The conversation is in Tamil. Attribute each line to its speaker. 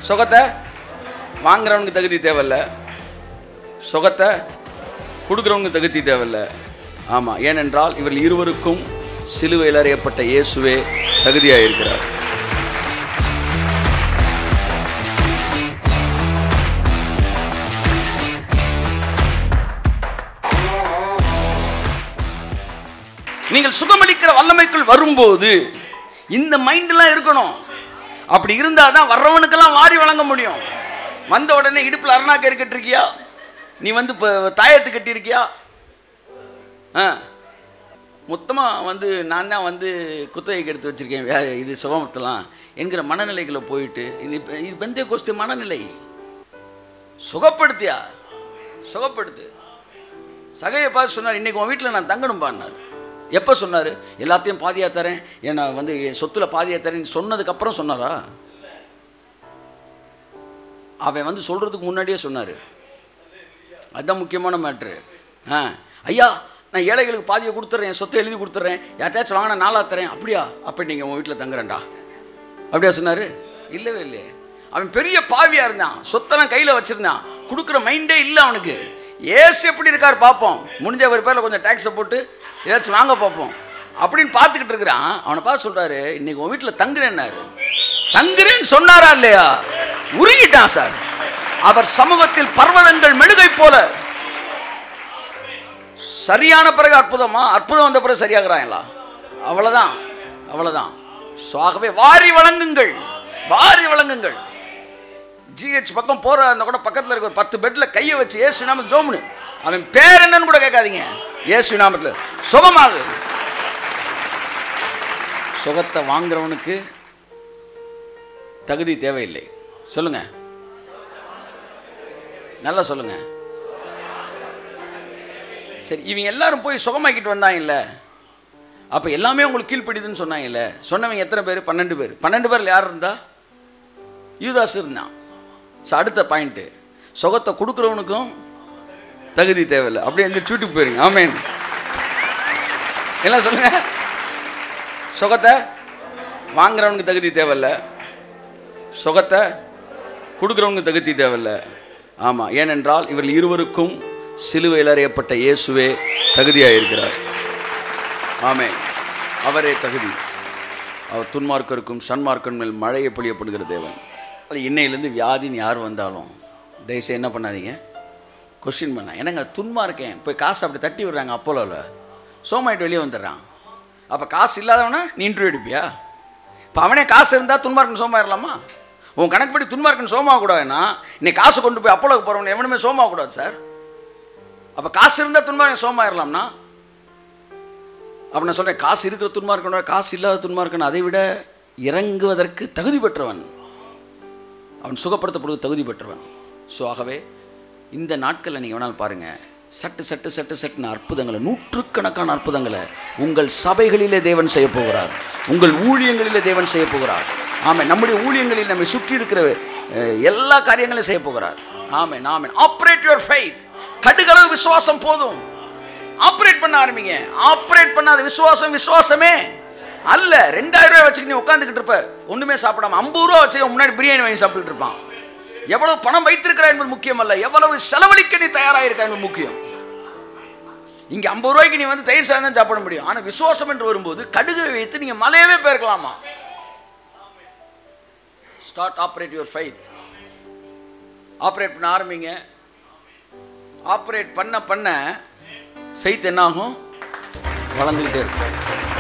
Speaker 1: சுகத்தை வாங்குறவனுக்கு தகுதி தேவையில்ல சுகத்தை கொடுக்குறவனுக்கு தகுதி தேவையில்ல ஆமாம் ஏனென்றால் இவர்கள் இருவருக்கும் சிலுவையில் அறையப்பட்ட இயேசுவே தகுதியாக இருக்கிறார் நீங்கள் சுகமளிக்கிற வல்லமைக்குள் வரும்போது இந்த மைண்டெல்லாம் இருக்கணும் அப்படி இருந்தால் தான் வர்றவனுக்கெல்லாம் வாரி வழங்க முடியும் வந்த உடனே இடுப்பில் அருணாக்கயிறு கட்டிருக்கியா நீ வந்து இப்போ தாயத்து கட்டியிருக்கியா ஆ மொத்தமாக வந்து நான் தான் வந்து குத்தகைக்கு எடுத்து வச்சுருக்கேன் வே இது சுகமத்தலாம் என்கிற மனநிலைகளை போயிட்டு இது இப்ப- இது பெந்தைய கோஸ்து மனநிலை சுகப்படுத்தியா சுகப்படுத்து சகையை பார்த்து சொன்னார் இன்னைக்கு உன் வீட்டில் நான் தங்கணும் பாடினார் எப்போ சொன்னார் எல்லாத்தையும் பாதியாக தரேன் ஏன்னா வந்து என் சொத்துல பாதியாக தரேன் சொன்னதுக்கப்புறம் சொன்னாரா அவன் வந்து சொல்கிறதுக்கு முன்னாடியே சொன்னார் அதுதான் முக்கியமான மேட்ரு ஆ ஐயா நான் ஏழைகளுக்கு பாதியை கொடுத்துட்றேன் என் சொத்தை எழுதி கொடுத்துட்றேன் யார்ட்டாச்சும் வாங்கினா நாளாக தரேன் அப்படியா அப்போ நீங்கள் உன் வீட்டில் தங்குறேன்டா அப்படியா சொன்னார் இல்லவே இல்லையே அவன் பெரிய பாவியாக இருந்தான் சொத்தெல்லாம் கையில் வச்சுருந்தான் கொடுக்குற மைண்டே இல்லை அவனுக்கு ஏசு எப்படி இருக்கார் பார்ப்போம் முடிஞ்ச ஒரு பேரில் கொஞ்சம் டேக்ஸை போட்டு ஏதாச்சும் வாங்க பார்ப்போம் அப்படின்னு பார்த்துக்கிட்டு இருக்கிறான் அவனை பார்த்து சொல்கிறாரு இன்னைக்கு உன் வீட்டில் தங்குறேன்னாரு தங்குறேன்னு சொன்னாரா இல்லையா உருகிட்டான் சார் அவர் சமூகத்தில் பர்வதங்கள் மெழுகை போல சரியான பிறகு அற்புதமா அற்புதம் வந்த பிறகு சரியாகிறாங்களா அவ்வளவுதான் அவ்வளவுதான் So, ஆகவே வாரி வழங்குங்கள் வாரி வழங்குங்கள் ஜிஹெச் பக்கம் போற அந்த கூட பக்கத்தில் இருக்க ஒரு பத்து பெட்ல கையை வச்சு ஏசு நாம ஜோமுனு அவன் பேர் என்னன்னு கூட கேட்காதீங்க ஏசு நாமத்தில் சுகமாகு சுகத்தை வாங்குறவனுக்கு தகுதி தேவையில்லை சொல்லுங்க நல்லா சொல்லுங்க சரி இவங்க எல்லாரும் போய் சுகமாக்கிட்டு வந்தாங்க இல்லை அப்போ எல்லாமே உங்களுக்கு கீழ்ப்படிதுன்னு சொன்னாங்க இல்லை சொன்னவங்க எத்தனை பேர் பன்னெண்டு பேர் பன்னெண்டு பேரில் யார் இருந்தா யூதாஸ் இருந்தான் ஸோ அடுத்த பாயிண்ட்டு சுகத்தை கொடுக்குறவனுக்கும் தகுதி தேவையில்லை அப்படியே எந்திரிச்சு வீட்டுக்கு போயிருங்க ஆமேன் என்ன சொல்லுங்க சுகத்தை வாங்குறவனுக்கு தகுதி தேவையில்ல சுகத்தை கொடுக்குறவனுக்கு தகுதி தேவையில்ல ஆமாம் ஏனென்றால் இவர்கள் இருவருக்கும் சிலுவையில் அறையப்பட்ட இயேசுவே தகுதியாக இருக்கிறார் ஆமே அவரே தகுதி அவர் துன்மார்க்கருக்கும் சன்மார்க்கன் மேல் மழையை பொழியப்படுகிற தேவன் அது இன்னையிலேருந்து வியாதின்னு யார் வந்தாலும் தயவுசெய்து என்ன பண்ணாதீங்க கொஸ்டின் பண்ண என்னங்க துன்மார்க்கேன் போய் காசு அப்படி தட்டி விடுறாங்க அப்போலோவில் சோமாயிட்டு வெளியே வந்துடுறான் அப்போ காசு இல்லாதவனா நீ இன்டர்வியூ எடுப்பியா இப்போ அவனே காசு இருந்தால் துன்மார்க்கன் சோமாயிரலாமா உன் கணக்குப்படி துன்மார்க்கன் சோமாகக்கூடாதுன்னா இன்னைக்கு காசு கொண்டு போய் அப்போலோக்கு போகிறவன் எவனுமே சோமாகக்கூடாது சார் அப்போ காசு இருந்தால் துன்மார்க்கன் சோமாயிரலாம்னா அப்போ நான் சொல்கிறேன் காசு இருக்கிற துன்மார்க்கனோட காசு இல்லாத துன்மார்க்கன் அதை விட இறங்குவதற்கு தகுதி பெற்றவன் அவன் சுகப்படுத்தப்படுவது தகுதி பெற்றவன் ஸோ ஆகவே இந்த நாட்களில் நீங்கள் வேணாலும் பாருங்கள் சட்டு சட்டு சட்டு சட்டுன்னு அற்புதங்களை நூற்றுக்கணக்கான அற்புதங்களை உங்கள் சபைகளிலே தேவன் செய்ய போகிறார் உங்கள் ஊழியங்களிலே தேவன் செய்ய போகிறார் ஆமாம் நம்முடைய ஊழியங்களில் நம்மை சுற்றி இருக்கிற அஹ், எல்லா காரியங்களையும் செய்ய போகிறார் amen amen operate your faith கடுகளவு விசுவாசம் போதும் ஆப்ரேட் பண்ண ஆரம்பிங்க ஆப்ரேட் பண்ணாத விசுவாசம் விசுவாசமே அல்ல ரெண்டாயிரம் ரூபாய் வச்சுக்கிட்டு நீ உட்காந்துக்கிட்டு இருப்ப ஒண்ணுமே சாப்பிடாம ஐம்பது ரூபா வச்சு முன்னாடி பிரியாணி வாங்கி சாப்பிட்டுட்டு இருப்பான் எவ்வளவு பணம் வைத்திருக்கிறாய் என்பது முக்கியம் அல்ல எவ்வளவு செலவழிக்க நீ தயாராக என்பது முக்கியம் இங்க ஐம்பது ரூபாய்க்கு நீ வந்து தயிர் சாதம் தான் சாப்பிட முடியும் ஆனா விசுவாசம் என்று வரும்போது கடுகு வைத்து நீங்க மலையவே போயிருக்கலாமா start operate your faith operate பண்ண ஆரம்பிங்க ஆப்ரேட் பண்ண பண்ண ஃபெய்த் என்னாகும் வளர்ந்துக்கிட்டே இருக்கும்